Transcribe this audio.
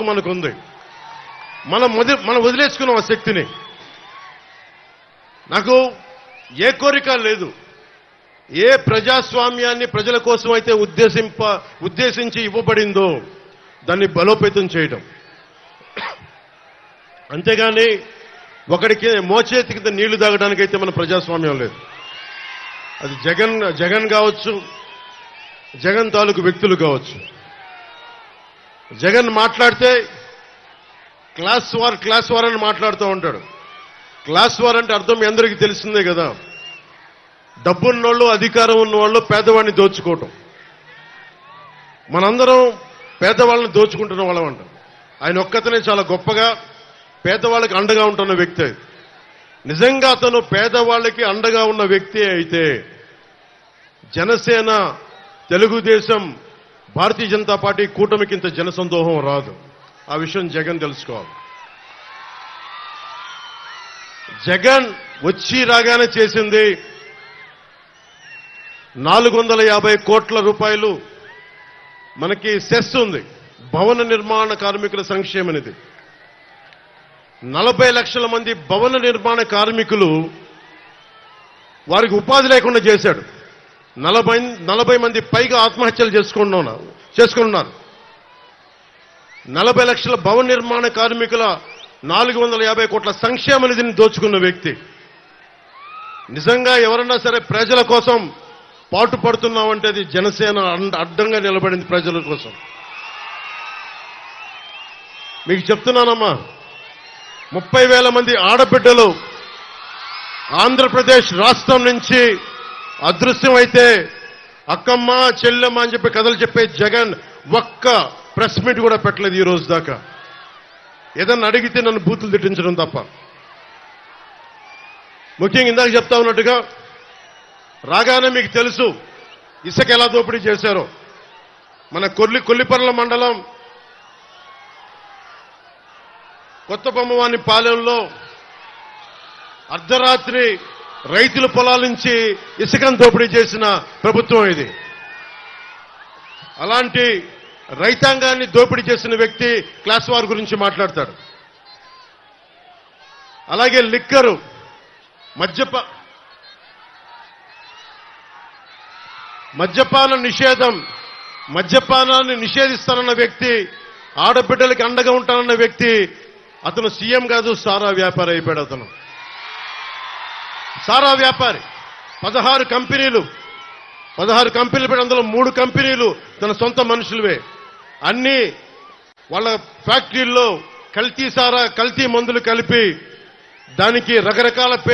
మనకుంది మనం మొద- మనం వదిలేసుకున్నాం ఆ శక్తిని నాకు ఏ కోరిక లేదు ఏ ప్రజాస్వామ్యాన్ని ప్రజల కోసం అయితే ఉద్దేశింప ఉద్దేశించి ఇవ్వబడిందో దాన్ని బలోపేతం చేయడం అంతేగాని ఒకడికి మోచేతి కింద నీళ్లు తాగడానికైతే మన ప్రజాస్వామ్యం లేదు అది జగన్ జగన్ కావచ్చు జగన్ తాలూకు వ్యక్తులు కావచ్చు జగన్ మాట్లాడితే క్లాస్ వార్ క్లాస్ వార్ అని మాట్లాడుతూ ఉంటాడు క్లాస్ వార్ అంటే అర్థం మీ అందరికీ తెలిసిందే కదా డబ్బున్నోళ్ళు అధికారం ఉన్నవాళ్ళు పేదవాడిని దోచుకోవటం మనందరం పేదవాళ్ళని దోచుకుంటున్న వాళ్ళం అంటాం ఆయన ఒక్కతనే చాలా గొప్పగా పేదవాళ్ళకి అండగా ఉంటున్న వ్యక్తి నిజంగా అతను పేదవాళ్ళకి అండగా ఉన్న వ్యక్తి అయితే జనసేన తెలుగుదేశం భారతీయ జనతా పార్టీ కూటమికి ఇంత జనసందోహం రాదు ఆ విషయం జగన్ తెలుసుకోవాలి జగన్ వచ్చి రాగానే చేసింది నాలుగు వందల యాభై కోట్ల రూపాయలు మనకి సెస్ ఉంది భవన నిర్మాణ కార్మికుల సంక్షేమ నిధి నలభై లక్షల మంది భవన నిర్మాణ కార్మికులు వారికి ఉపాధి లేకుండా చేశాడు నలభై నలభై మంది పైగా ఆత్మహత్యలు చేసుకుంటున్నారు చేసుకున్నారు నలభై లక్షల భవన నిర్మాణ కార్మికుల నాలుగు వందల యాభై కోట్ల సంక్షేమ నిధిని దోచుకున్న వ్యక్తి నిజంగా ఎవరన్నా సరే ప్రజల కోసం పాటు పడుతున్నామంటే అది జనసేన అండ- అడ్డంగా నిలబడింది ప్రజల కోసం మీకు చెప్తున్నానమ్మా ముప్పై వేల మంది ఆడబిడ్డలు ఆంధ్రప్రదేశ్ రాష్ట్రం నుంచి అదృశ్యమైతే అక్కమ్మ చెల్లెమ్మ అని చెప్పి కథలు చెప్పే జగన్ ఒక్క ప్రెస్ మీట్ కూడా పెట్టలేదు ఈ రోజు దాకా ఏదన్నా అడిగితే నన్ను బూతులు తిట్టించడం తప్ప ముఖ్యంగా ఇందాక చెప్తా ఉన్నట్టుగా రాగానే మీకు తెలుసు ఇసుక ఎలా దోపిడీ చేశారో మన కొల్లి కొల్లిపర్ల మండలం కొత్త బొమ్మవాని పాలెంలో అర్ధరాత్రి రైతుల పొలాల నుంచి ఇసుకను దోపిడీ చేసిన ప్రభుత్వం ఇది అలాంటి రైతాంగాన్ని దోపిడీ చేసిన వ్యక్తి క్లాస్ వార్ గురించి మాట్లాడతాడు అలాగే లిక్కరు మద్యప మద్యపాన నిషేధం మద్యపానాన్ని నిషేధిస్తానన్న వ్యక్తి ఆడబిడ్డలకి అండగా ఉంటానన్న వ్యక్తి అతను సీఎం కాదు సారా వ్యాపారి అయిపోయాడు అతను సారా వ్యాపారి పదహారు కంపెనీలు పదహారు కంపెనీలు పెట్టి అందులో మూడు కంపెనీలు తన సొంత మనుషులవే అన్ని వాళ్ళ ఫ్యాక్టరీల్లో కల్తీ సారా కల్తీ మందులు కలిపి దానికి రకరకాల పేరు